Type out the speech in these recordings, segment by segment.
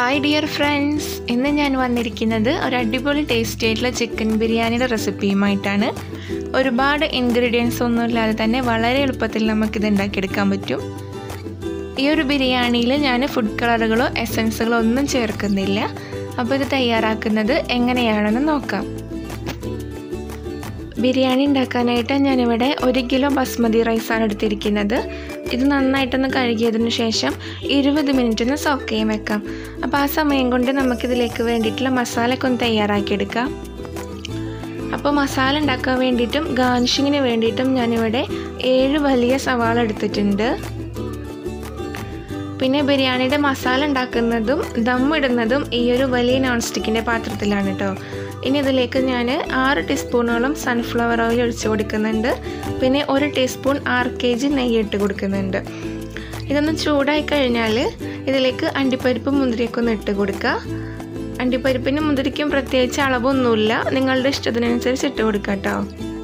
hi dear friends ഇന്ന് ഞാൻ വന്നിരിക്കുന്നത് ഒരു അടിപൊളി ടേസ്റ്റി ആയിട്ടുള്ള ചിക്കൻ ബിരിയാണിയുടെ റെസിപ്പിയുമായിട്ടാണ് ഒരുപാട് ഇൻഗ്രീഡിയൻസ് ഒന്നുമില്ലാതെ തന്നെ വളരെ എളുപ്പത്തിൽ നമുക്കിത് ഉണ്ടാക്കിയെടുക്കാൻ പറ്റും ഈ ഒരു ബിരിയാണിയിൽ ഞാൻ ഫുഡ് കളറുകളോ എസൻസുകളോ ഒന്നും ചേർക്കുന്നില്ല അപ്പോൾ ഇത് തയ്യാറാക്കുന്നത് എങ്ങനെയാണെന്ന് നോക്കാം ബിരിയാണി ഉണ്ടാക്കാനായിട്ട് ഞാനിവിടെ ഒരു കിലോ ബസ്മതി റൈസാണ് എടുത്തിരിക്കുന്നത് ഇത് നന്നായിട്ടൊന്ന് കഴുകിയതിന് ശേഷം ഇരുപത് മിനിറ്റ് ഒന്ന് സോക്ക് ചെയ്യാൻ വെക്കാം അപ്പോൾ ആ സമയം കൊണ്ട് നമുക്കിതിലേക്ക് വേണ്ടിയിട്ടുള്ള മസാലയൊക്കെ ഒന്ന് തയ്യാറാക്കിയെടുക്കാം അപ്പോൾ മസാല ഉണ്ടാക്കാൻ വേണ്ടിയിട്ടും ഗാർണിഷിങ്ങിന് വേണ്ടിയിട്ടും ഞാനിവിടെ ഏഴ് വലിയ സവാള എടുത്തിട്ടുണ്ട് പിന്നെ ബിരിയാണിയുടെ മസാല ഉണ്ടാക്കുന്നതും ദം ഇടുന്നതും ഈ ഒരു വലിയ നോൺ സ്റ്റിക്കിൻ്റെ പാത്രത്തിലാണ് കേട്ടോ ഇനി ഇതിലേക്ക് ഞാൻ ആറ് ടീസ്പൂണോളം സൺഫ്ലവർ ഓയിൽ ഒഴിച്ച് കൊടുക്കുന്നുണ്ട് പിന്നെ ഒരു ടീസ്പൂൺ ആറ് കെ ജി നെയ്യ് ഇട്ട് കൊടുക്കുന്നുണ്ട് ഇതൊന്ന് ചൂടായി കഴിഞ്ഞാൽ ഇതിലേക്ക് അണ്ടിപ്പരിപ്പ് മുന്തിരിയൊക്കെ ഒന്ന് ഇട്ട് കൊടുക്കുക അണ്ടിപ്പരിപ്പിനും മുന്തിരിക്കും പ്രത്യേകിച്ച് അളവൊന്നുമില്ല നിങ്ങളുടെ ഇഷ്ടത്തിനനുസരിച്ച് ഇട്ട് കൊടുക്കുക കേട്ടോ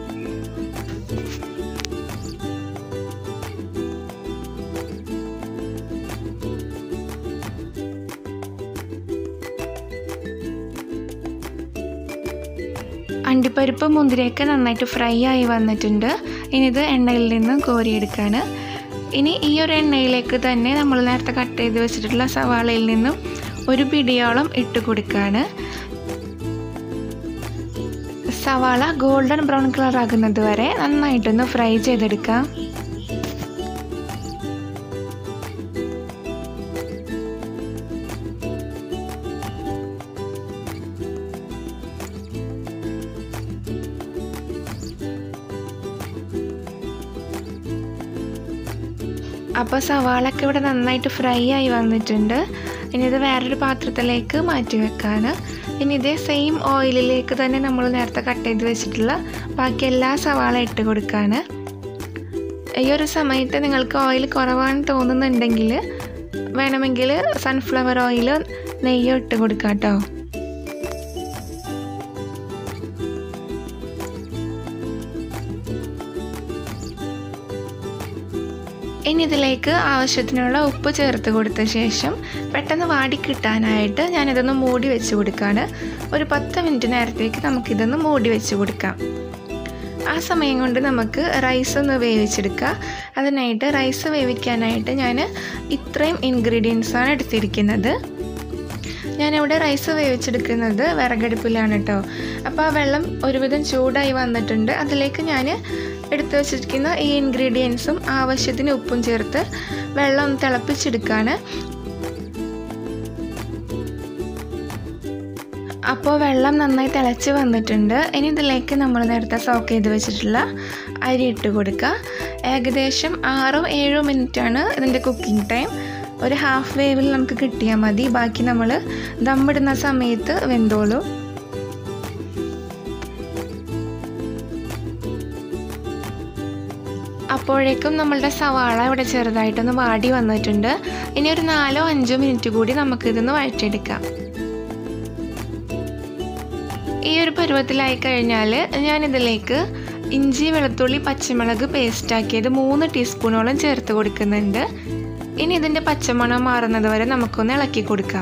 അണ്ടിപ്പരിപ്പ് മുന്തിരിയൊക്കെ നന്നായിട്ട് ഫ്രൈ ആയി വന്നിട്ടുണ്ട് ഇനി ഇത് എണ്ണയിൽ നിന്ന് കോരിയെടുക്കാണ് ഇനി ഈ ഒരു എണ്ണയിലേക്ക് തന്നെ നമ്മൾ നേരത്തെ കട്ട് ചെയ്ത് വെച്ചിട്ടുള്ള സവാളയിൽ നിന്നും ഒരു പിടിയോളം ഇട്ട് കൊടുക്കുകയാണ് സവാള ഗോൾഡൻ ബ്രൗൺ കളർ ആകുന്നത് വരെ നന്നായിട്ടൊന്ന് ഫ്രൈ ചെയ്തെടുക്കാം അപ്പോൾ സവാളൊക്കെ ഇവിടെ നന്നായിട്ട് ഫ്രൈ ആയി വന്നിട്ടുണ്ട് ഇനി ഇത് വേറൊരു പാത്രത്തിലേക്ക് മാറ്റി വെക്കാണ് ഇനി ഇതേ സെയിം ഓയിലിലേക്ക് തന്നെ നമ്മൾ നേരത്തെ കട്ട് ചെയ്ത് വെച്ചിട്ടുള്ള ബാക്കി എല്ലാ സവാള ഇട്ട് കൊടുക്കുകയാണ് ഈ ഒരു സമയത്ത് നിങ്ങൾക്ക് ഓയിൽ കുറവാണെന്ന് തോന്നുന്നുണ്ടെങ്കിൽ വേണമെങ്കിൽ സൺഫ്ലവർ ഓയിൽ നെയ്യോ ഇട്ട് കൊടുക്കാം കേട്ടോ ഇനി ഇതിലേക്ക് ആവശ്യത്തിനുള്ള ഉപ്പ് ചേർത്ത് കൊടുത്ത ശേഷം പെട്ടെന്ന് വാടി കിട്ടാനായിട്ട് ഞാനിതൊന്ന് മൂടി വെച്ച് കൊടുക്കുകയാണ് ഒരു പത്ത് മിനിറ്റ് നേരത്തേക്ക് നമുക്കിതൊന്ന് മൂടി വെച്ച് കൊടുക്കാം ആ സമയം കൊണ്ട് നമുക്ക് റൈസ് ഒന്ന് വേവിച്ചെടുക്കുക അതിനായിട്ട് റൈസ് വേവിക്കാനായിട്ട് ഞാൻ ഇത്രയും ഇൻഗ്രീഡിയൻസാണ് എടുത്തിരിക്കുന്നത് ഞാനിവിടെ റൈസ് വേവിച്ചെടുക്കുന്നത് വിറകടുപ്പിലാണ് കേട്ടോ അപ്പോൾ ആ വെള്ളം ഒരുവിധം ചൂടായി വന്നിട്ടുണ്ട് അതിലേക്ക് ഞാൻ എടുത്തു വച്ചിരിക്കുന്ന ഈ ഇൻഗ്രീഡിയൻസും ആവശ്യത്തിന് ഉപ്പും ചേർത്ത് വെള്ളം ഒന്ന് തിളപ്പിച്ചെടുക്കുകയാണ് അപ്പോൾ വെള്ളം നന്നായി തിളച്ച് വന്നിട്ടുണ്ട് ഇനി ഇതിലേക്ക് നമ്മൾ നേരത്തെ സോക്ക് ചെയ്ത് വെച്ചിട്ടുള്ള അരി ഇട്ട് കൊടുക്കുക ഏകദേശം ആറോ ഏഴോ മിനിറ്റാണ് ഇതിൻ്റെ കുക്കിംഗ് ടൈം ഒരു ഹാഫ് വേവിൽ നമുക്ക് കിട്ടിയാൽ മതി ബാക്കി നമ്മൾ ദമ്മിടുന്ന സമയത്ത് വെന്തോളും അപ്പോഴേക്കും നമ്മളുടെ സവാള ഇവിടെ ചെറുതായിട്ടൊന്ന് വാടി വന്നിട്ടുണ്ട് ഇനി ഒരു നാലോ അഞ്ചോ മിനിറ്റ് കൂടി നമുക്കിതൊന്ന് വഴറ്റിയെടുക്കാം ഈ ഒരു പരുവത്തിലായി കഴിഞ്ഞാൽ ഞാനിതിലേക്ക് ഇഞ്ചി വെളുത്തുള്ളി പച്ചമുളക് പേസ്റ്റാക്കിയത് മൂന്ന് ടീസ്പൂണോളം ചേർത്ത് കൊടുക്കുന്നുണ്ട് ഇനി ഇതിൻ്റെ പച്ചമണം മാറുന്നത് വരെ നമുക്കൊന്ന് ഇളക്കി കൊടുക്കാം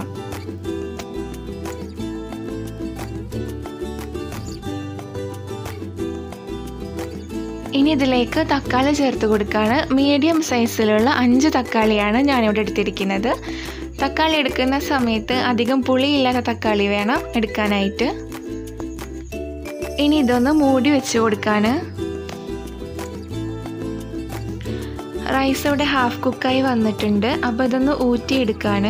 ഇനി ഇതിലേക്ക് തക്കാളി ചേർത്ത് കൊടുക്കുകയാണ് മീഡിയം സൈസിലുള്ള അഞ്ച് തക്കാളിയാണ് ഞാനിവിടെ എടുത്തിരിക്കുന്നത് തക്കാളി എടുക്കുന്ന സമയത്ത് അധികം പുളിയില്ലാത്ത തക്കാളി വേണം എടുക്കാനായിട്ട് ഇനി ഇതൊന്ന് മൂടി വെച്ച് കൊടുക്കാണ് റൈസ് ഇവിടെ ഹാഫ് കുക്കായി വന്നിട്ടുണ്ട് അപ്പോൾ ഇതൊന്ന് ഊറ്റിയെടുക്കാണ്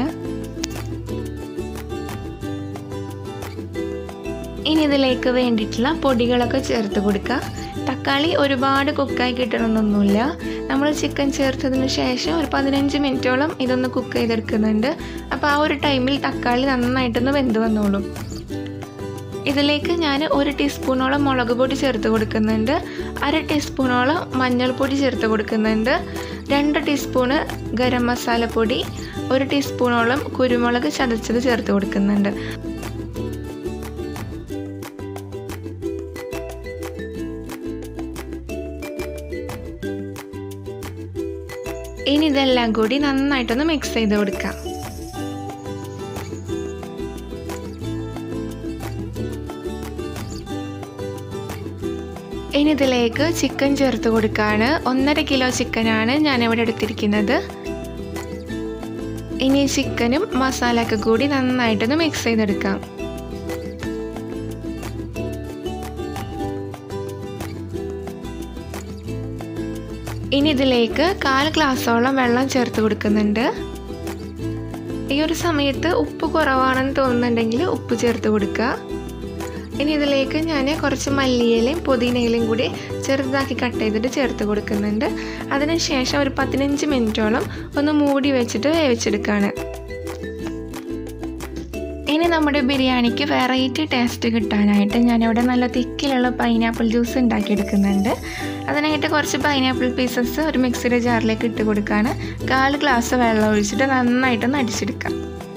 ഇനി ഇതിലേക്ക് വേണ്ടിയിട്ടുള്ള പൊടികളൊക്കെ ചേർത്ത് കൊടുക്കുക തക്കാളി ഒരുപാട് കുക്കായി കിട്ടണമെന്നൊന്നുമില്ല നമ്മൾ ചിക്കൻ ചേർത്തതിന് ശേഷം ഒരു പതിനഞ്ച് മിനിറ്റോളം ഇതൊന്ന് കുക്ക് ചെയ്തെടുക്കുന്നുണ്ട് അപ്പോൾ ആ ഒരു ടൈമിൽ തക്കാളി നന്നായിട്ടൊന്ന് വെന്ത് വന്നോളും ഇതിലേക്ക് ഞാൻ ഒരു ടീസ്പൂണോളം മുളക് പൊടി ചേർത്ത് കൊടുക്കുന്നുണ്ട് അര ടീസ്പൂണോളം മഞ്ഞൾപ്പൊടി ചേർത്ത് കൊടുക്കുന്നുണ്ട് രണ്ട് ടീസ്പൂണ് ഗരം മസാലപ്പൊടി ഒരു ടീസ്പൂണോളം കുരുമുളക് ചതച്ചത് ചേർത്ത് കൊടുക്കുന്നുണ്ട് ഇനി ഇതെല്ലാം കൂടി നന്നായിട്ടൊന്ന് മിക്സ് ചെയ്ത് കൊടുക്കാം ഇനി ഇതിലേക്ക് ചിക്കൻ ചേർത്ത് കൊടുക്കുകയാണ് ഒന്നര കിലോ ചിക്കനാണ് ഞാനിവിടെ എടുത്തിരിക്കുന്നത് ഇനി ചിക്കനും മസാലയൊക്കെ കൂടി നന്നായിട്ടൊന്ന് മിക്സ് ചെയ്തെടുക്കാം ഇനി ഇതിലേക്ക് കാൽ ഗ്ലാസോളം വെള്ളം ചേർത്ത് കൊടുക്കുന്നുണ്ട് ഈ ഒരു സമയത്ത് ഉപ്പ് കുറവാണെന്ന് തോന്നുന്നുണ്ടെങ്കിൽ ഉപ്പ് ചേർത്ത് കൊടുക്കുക ഇനി ഇതിലേക്ക് ഞാൻ കുറച്ച് മല്ലിയിലയും പുതിനയിലയും കൂടി ചെറുതാക്കി കട്ട് ചെയ്തിട്ട് ചേർത്ത് കൊടുക്കുന്നുണ്ട് അതിനുശേഷം ഒരു പതിനഞ്ച് മിനിറ്റോളം ഒന്ന് മൂടി വെച്ചിട്ട് വേവിച്ചെടുക്കുകയാണ് ഇനി നമ്മുടെ ബിരിയാണിക്ക് വെറൈറ്റി ടേസ്റ്റ് കിട്ടാനായിട്ട് ഞാനിവിടെ നല്ല തിക്കിലുള്ള പൈനാപ്പിൾ ജ്യൂസ് ഉണ്ടാക്കിയെടുക്കുന്നുണ്ട് അതിനായിട്ട് കുറച്ച് പൈനാപ്പിൾ പീസസ് ഒരു മിക്സിയുടെ ജാറിലേക്ക് ഇട്ട് കൊടുക്കുകയാണ് കാൽ ഗ്ലാസ് വെള്ളം ഒഴിച്ചിട്ട് നന്നായിട്ടൊന്ന് അടിച്ചെടുക്കാം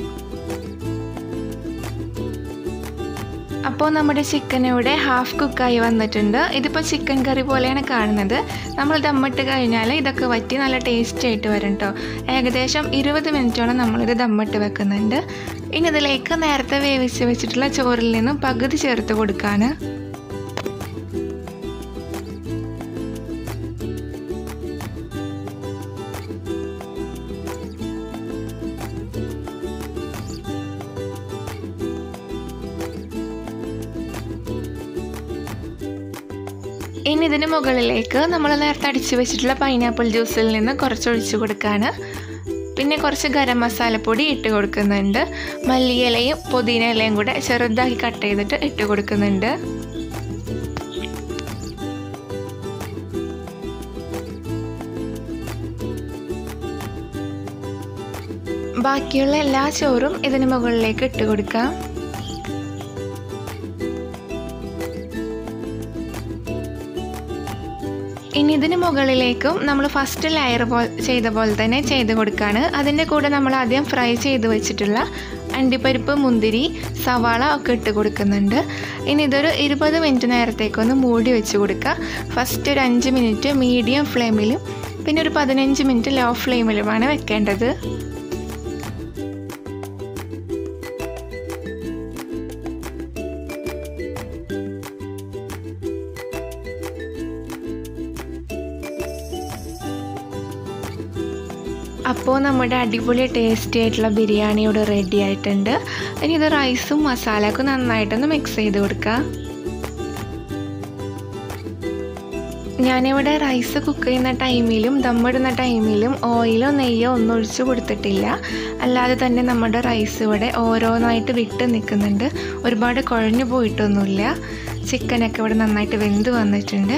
അപ്പോൾ നമ്മുടെ ചിക്കൻ ഇവിടെ ഹാഫ് കുക്കായി വന്നിട്ടുണ്ട് ഇതിപ്പോൾ ചിക്കൻ കറി പോലെയാണ് കാണുന്നത് നമ്മൾ ദമ്മിട്ട് കഴിഞ്ഞാൽ ഇതൊക്കെ വറ്റി നല്ല ടേസ്റ്റ് ആയിട്ട് വരും കേട്ടോ ഏകദേശം ഇരുപത് മിനിറ്റോളം നമ്മളിത് ദമ്മിട്ട് വെക്കുന്നുണ്ട് ഇനി ഇതിലേക്ക് നേരത്തെ വേവിച്ച് വെച്ചിട്ടുള്ള ചോറിൽ നിന്നും പകുതി ചേർത്ത് കൊടുക്കാണ് ഇനി ഇതിന് മുകളിലേക്ക് നമ്മൾ നേരത്തെ അടിച്ചു വെച്ചിട്ടുള്ള പൈനാപ്പിൾ ജ്യൂസിൽ നിന്ന് കുറച്ച് ഒഴിച്ചു കൊടുക്കുകയാണ് പിന്നെ കുറച്ച് ഗരം മസാലപ്പൊടി ഇട്ട് കൊടുക്കുന്നുണ്ട് മല്ലിയിലയും പുതിന ഇലയും കൂടെ ചെറുതാക്കി കട്ട് ചെയ്തിട്ട് ഇട്ട് കൊടുക്കുന്നുണ്ട് ബാക്കിയുള്ള എല്ലാ ചോറും ഇതിന് മുകളിലേക്ക് ഇട്ട് കൊടുക്കാം ഇനി ഇതിന് മുകളിലേക്കും നമ്മൾ ഫസ്റ്റ് ലെയർ പോ ചെയ്ത പോലെ തന്നെ ചെയ്ത് കൊടുക്കുകയാണ് അതിൻ്റെ കൂടെ നമ്മൾ ആദ്യം ഫ്രൈ ചെയ്ത് വെച്ചിട്ടുള്ള അണ്ടിപ്പരിപ്പ് മുന്തിരി സവാള ഒക്കെ ഇട്ട് കൊടുക്കുന്നുണ്ട് ഇനി ഇതൊരു ഇരുപത് മിനിറ്റ് നേരത്തേക്കൊന്ന് മൂടി വെച്ച് കൊടുക്കുക ഫസ്റ്റ് ഒരു അഞ്ച് മിനിറ്റ് മീഡിയം ഫ്ലെയിമിലും പിന്നെ ഒരു പതിനഞ്ച് മിനിറ്റ് ലോ ഫ്ലെയിമിലുമാണ് വെക്കേണ്ടത് അപ്പോൾ നമ്മുടെ അടിപൊളി ടേസ്റ്റി ആയിട്ടുള്ള ബിരിയാണി ഇവിടെ റെഡി ആയിട്ടുണ്ട് ഇനി ഇത് റൈസും മസാലയൊക്കെ നന്നായിട്ടൊന്ന് മിക്സ് ചെയ്ത് കൊടുക്കുക ഞാനിവിടെ റൈസ് കുക്ക് ചെയ്യുന്ന ടൈമിലും ദമ്മിടുന്ന ടൈമിലും ഓയിലോ നെയ്യോ ഒന്നും ഒഴിച്ച് കൊടുത്തിട്ടില്ല അല്ലാതെ തന്നെ നമ്മുടെ റൈസ് ഇവിടെ ഓരോന്നായിട്ട് വിട്ട് നിൽക്കുന്നുണ്ട് ഒരുപാട് കുഴഞ്ഞു പോയിട്ടൊന്നുമില്ല ചിക്കനൊക്കെ ഇവിടെ നന്നായിട്ട് വെന്ത് വന്നിട്ടുണ്ട്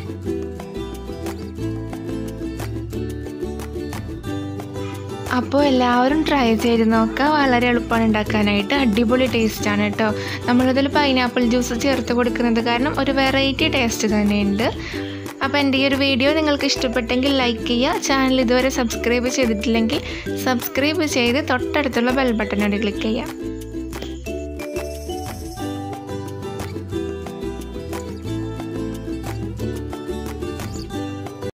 അപ്പോൾ എല്ലാവരും ട്രൈ ചെയ്ത് നോക്കുക വളരെ എളുപ്പമാണ് ഉണ്ടാക്കാനായിട്ട് അടിപൊളി ടേസ്റ്റാണ് കേട്ടോ നമ്മളിതിൽ പൈനാപ്പിൾ ജ്യൂസ് ചേർത്ത് കൊടുക്കുന്നത് കാരണം ഒരു വെറൈറ്റി ടേസ്റ്റ് തന്നെയുണ്ട് അപ്പോൾ എൻ്റെ ഈ ഒരു വീഡിയോ നിങ്ങൾക്ക് ഇഷ്ടപ്പെട്ടെങ്കിൽ ലൈക്ക് ചെയ്യുക ചാനൽ ഇതുവരെ സബ്സ്ക്രൈബ് ചെയ്തിട്ടില്ലെങ്കിൽ സബ്സ്ക്രൈബ് ചെയ്ത് തൊട്ടടുത്തുള്ള ബെൽ ബട്ടനോട് ക്ലിക്ക് ചെയ്യുക